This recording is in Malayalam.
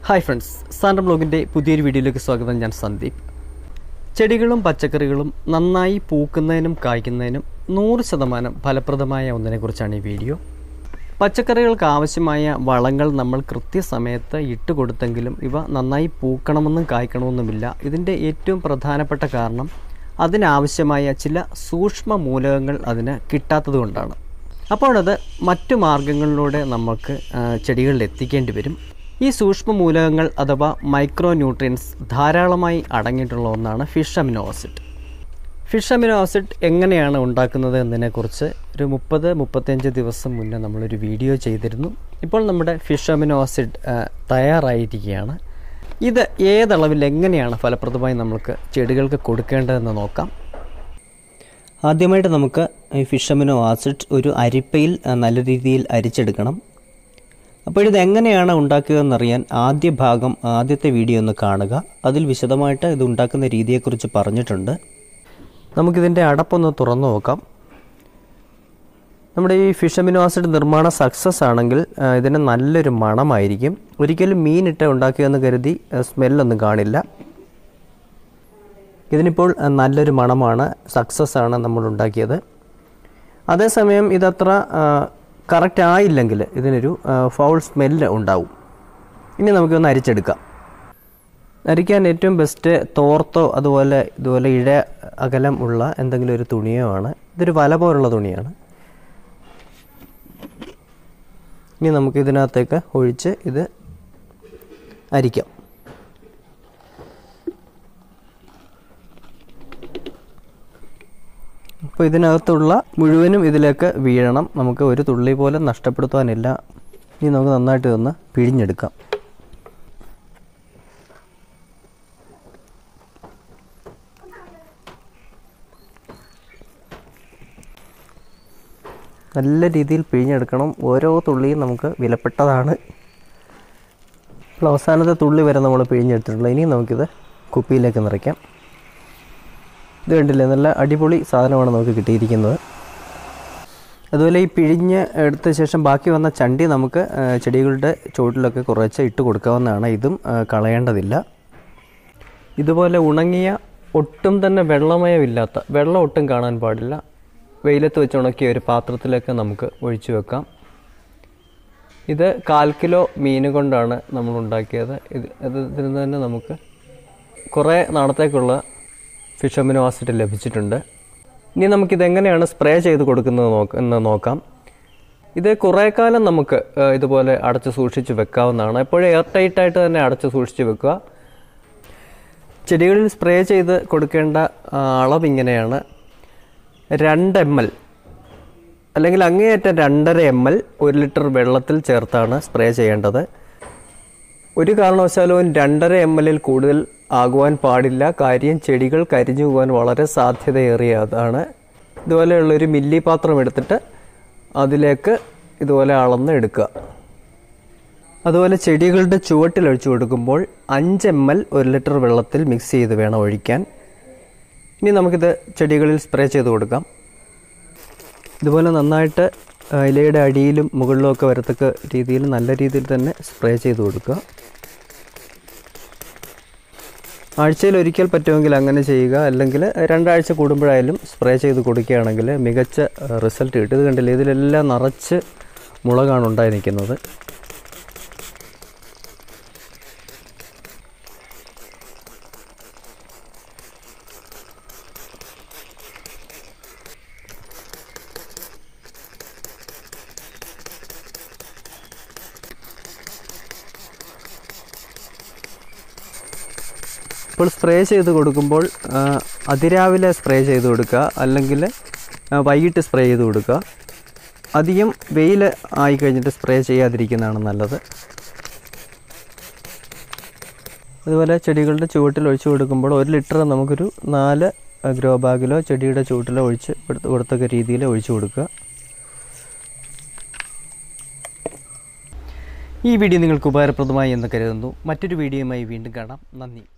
ഹായ് ഫ്രണ്ട്സ് സാൻഡം ബ്ലോഗിൻ്റെ പുതിയൊരു വീഡിയോയിലേക്ക് സ്വാഗതം ഞാൻ സന്ദീപ് ചെടികളും പച്ചക്കറികളും നന്നായി പൂക്കുന്നതിനും കായ്ക്കുന്നതിനും നൂറ് ശതമാനം ഫലപ്രദമായ ഒന്നിനെക്കുറിച്ചാണ് ഈ വീഡിയോ പച്ചക്കറികൾക്ക് ആവശ്യമായ വളങ്ങൾ നമ്മൾ കൃത്യസമയത്ത് ഇട്ട് കൊടുത്തെങ്കിലും ഇവ നന്നായി പൂക്കണമെന്നും കായ്ക്കണമെന്നുമില്ല ഇതിൻ്റെ ഏറ്റവും പ്രധാനപ്പെട്ട കാരണം അതിനാവശ്യമായ ചില സൂക്ഷ്മ മൂലകങ്ങൾ അതിന് കിട്ടാത്തത് കൊണ്ടാണ് അപ്പോൾ അത് മറ്റു മാർഗങ്ങളിലൂടെ നമുക്ക് ആ, ചെടികളിൽ എത്തിക്കേണ്ടി വരും ഈ സൂക്ഷ്മ മൂലകങ്ങൾ അഥവാ മൈക്രോ ന്യൂട്രിയൻസ് ധാരാളമായി അടങ്ങിയിട്ടുള്ള ഒന്നാണ് fish amino acid fish amino acid എങ്ങനെയാണ് ഉണ്ടാക്കുന്നത് എന്നതിനെക്കുറിച്ച് ഒരു മുപ്പത് മുപ്പത്തഞ്ച് ദിവസം മുന്നേ നമ്മളൊരു വീഡിയോ ചെയ്തിരുന്നു ഇപ്പോൾ നമ്മുടെ ഫിഷ് അമിനോ ആസിഡ് ആ, തയ്യാറായിരിക്കുകയാണ് ഇത് ഏതളവിൽ എങ്ങനെയാണ് ഫലപ്രദമായി നമുക്ക് ചെടികൾക്ക് കൊടുക്കേണ്ടതെന്ന് നോക്കാം ആദ്യമായിട്ട് നമുക്ക് ഈ ഫിഷ് അമിനോ ആസിഡ് ഒരു അരിപ്പയിൽ ആ, നല്ല രീതിയിൽ അരിച്ചെടുക്കണം അപ്പോൾ ഇത് എങ്ങനെയാണ് ഉണ്ടാക്കുകയെന്നറിയാൻ ആദ്യ ഭാഗം ആദ്യത്തെ വീഡിയോ ഒന്ന് കാണുക അതിൽ വിശദമായിട്ട് ഇത് ഉണ്ടാക്കുന്ന രീതിയെക്കുറിച്ച് പറഞ്ഞിട്ടുണ്ട് നമുക്കിതിൻ്റെ അടപ്പൊന്ന് തുറന്നു നോക്കാം നമ്മുടെ ഈ ഫിഷ് അമിനോ ആസിഡ് നിർമ്മാണം സക്സസ് ആണെങ്കിൽ ആ, ഇതിന് നല്ലൊരു മണമായിരിക്കും ഒരിക്കലും മീനിട്ട് ഉണ്ടാക്കുകയെന്ന് കരുതി ആ, സ്മെല്ലൊന്നും കാണില്ല ഇതിനിപ്പോൾ ആ, നല്ലൊരു മണമാണ് സക്സസ് ആണ് നമ്മൾ ഉണ്ടാക്കിയത് അതേസമയം ഇതത്ര കറക്റ്റ് ആയില്ലെങ്കിൽ ഇതിനൊരു ഫൗൾ സ്മെല്ല് ഉണ്ടാവും ഇനി നമുക്കൊന്ന് അരിച്ചെടുക്കാം അരിക്കാൻ ഏറ്റവും ബെസ്റ്റ് തോർത്തോ അതുപോലെ ഇതുപോലെ ഇഴ അകലം ഉള്ള എന്തെങ്കിലും ഒരു തുണിയോ ആണ് ഇതൊരു വല പോലുള്ള തുണിയാണ് ഇനി നമുക്ക് ഇതിനകത്തേക്ക് ഒഴിച്ച് ഇത് അരിക്കാം അപ്പോൾ ഇതിനകത്തുള്ള മുഴുവനും ഇതിലേക്ക് വീഴണം നമുക്ക് ഒരു തുള്ളി പോലും നഷ്ടപ്പെടുത്താനില്ല ഇനി നമുക്ക് നന്നായിട്ട് ഇതൊന്ന് പിഴിഞ്ഞെടുക്കാം നല്ല രീതിയിൽ പിഴിഞ്ഞെടുക്കണം ഓരോ തുള്ളിയും നമുക്ക് വിലപ്പെട്ടതാണ് ഇപ്പോൾ അവസാനത്തെ തുള്ളി വരെ നമ്മൾ പിഴിഞ്ഞെടുത്തിട്ടുള്ളൂ ഇനി നമുക്കിത് കുപ്പിയിലേക്ക് നിറയ്ക്കാം ഇത് കണ്ടില്ലേ നല്ല അടിപൊളി സാധനമാണ് നമുക്ക് കിട്ടിയിരിക്കുന്നത് അതുപോലെ ഈ പിഴിഞ്ഞ് എടുത്ത ശേഷം ബാക്കി വന്ന ചണ്ടി നമുക്ക് ആ, ചെടികളുടെ ചുവട്ടിലൊക്കെ കുറച്ച് ഇട്ട് കൊടുക്കാവുന്നതാണ് ഇതും ആ, കളയേണ്ടതില്ല ഇതുപോലെ ഉണങ്ങിയ ഒട്ടും തന്നെ വെള്ളമയമില്ലാത്ത വെള്ളം ഒട്ടും കാണാൻ പാടില്ല വെയിലത്ത് വെച്ച് ഉണക്കിയ ഒരു പാത്രത്തിലേക്ക് നമുക്ക് ഒഴിച്ചു വെക്കാം ഇത് കാൽ കിലോ മീൻ കൊണ്ടാണ് നമ്മൾ ഉണ്ടാക്കിയത് ഇത് ഇത് ഇതിന് തന്നെ നമുക്ക് കുറേ നാളത്തേക്കുള്ള ഫിഷ് അമിനോ ആസിഡ് ലഭിച്ചിട്ടുണ്ട് ഇനി നമുക്കിത് എങ്ങനെയാണ് സ്പ്രേ ചെയ്ത് കൊടുക്കുന്നത് നോക്ക എന്ന് നോക്കാം ഇത് കുറേ കാലം നമുക്ക് ആ, ഇതുപോലെ അടച്ച് സൂക്ഷിച്ച് വെക്കാവുന്നതാണ് എപ്പോഴും എയർ ടൈറ്റായിട്ട് തന്നെ അടച്ച് സൂക്ഷിച്ച് വെക്കുക ചെടികളിൽ സ്പ്രേ ചെയ്ത് കൊടുക്കേണ്ട ആ, അളവ് ഇങ്ങനെയാണ് രണ്ട് എം എൽ അല്ലെങ്കിൽ അങ്ങേയറ്റം രണ്ടര എം എൽ ഒരു ലിറ്റർ വെള്ളത്തിൽ ചേർത്താണ് സ്പ്രേ ചെയ്യേണ്ടത് ഒരു കാരണവശാലും രണ്ടര എം എല്ലിൽ കൂടുതൽ ആകുവാൻ പാടില്ല കാര്യം ചെടികൾ കരിഞ്ഞു പോകാൻ വളരെ സാധ്യതയേറിയതാണ് ഇതുപോലെയുള്ളൊരു മില്ലി പാത്രം എടുത്തിട്ട് അതിലേക്ക് ഇതുപോലെ അളന്ന് എടുക്കുക അതുപോലെ ചെടികളുടെ ചുവട്ടിൽ ഒഴിച്ചു കൊടുക്കുമ്പോൾ അഞ്ച് എം എൽ ഒരു ലിറ്റർ വെള്ളത്തിൽ മിക്സ് ചെയ്ത് വേണം ഒഴിക്കാൻ ഇനി നമുക്കിത് ചെടികളിൽ സ്പ്രേ ചെയ്ത് കൊടുക്കാം ഇതുപോലെ നന്നായിട്ട് ആ, ഇലയുടെ അടിയിലും മുകളിലും ഒക്കെ വരത്തക്ക രീതിയിൽ നല്ല രീതിയിൽ തന്നെ സ്പ്രേ ചെയ്ത് കൊടുക്കുക ആഴ്ചയിൽ ഒരിക്കൽ പറ്റുമെങ്കിൽ അങ്ങനെ ചെയ്യുക അല്ലെങ്കിൽ രണ്ടാഴ്ച കൂടുമ്പോഴായാലും സ്പ്രേ ചെയ്ത് കൊടുക്കുകയാണെങ്കിൽ മികച്ച റിസൾട്ട് കിട്ടും ഇത് കണ്ടില്ലേ ഇതിലെല്ലാം നിറച്ച് മുളകാണ് ഉണ്ടായി നിൽക്കുന്നത് ഇപ്പോൾ സ്പ്രേ ചെയ്ത് കൊടുക്കുമ്പോൾ ആ, അതിരാവിലെ സ്പ്രേ ചെയ്ത് കൊടുക്കുക അല്ലെങ്കിൽ ആ, വൈകിട്ട് സ്പ്രേ ചെയ്ത് കൊടുക്കുക അധികം വെയിൽ ആയി കഴിഞ്ഞിട്ട് സ്പ്രേ ചെയ്യാതിരിക്കുന്നതാണ് നല്ലത് അതുപോലെ ചെടികളുടെ ചുവട്ടിൽ ഒഴിച്ചു കൊടുക്കുമ്പോൾ ഒരു ലിറ്റർ നമുക്കൊരു നാല് ഗ്രോ ബാഗിലോ ചെടിയുടെ ചുവട്ടിലോ ഒഴിച്ച് കൊടുത്ത- കൊടുത്തക്ക രീതിയിൽ ഒഴിച്ചു കൊടുക്കുക ഈ വീഡിയോ നിങ്ങൾക്ക് ഉപകാരപ്രദമായി എന്ന് കരുതുന്നു മറ്റൊരു വീഡിയോയുമായി വീണ്ടും കാണാം നന്ദി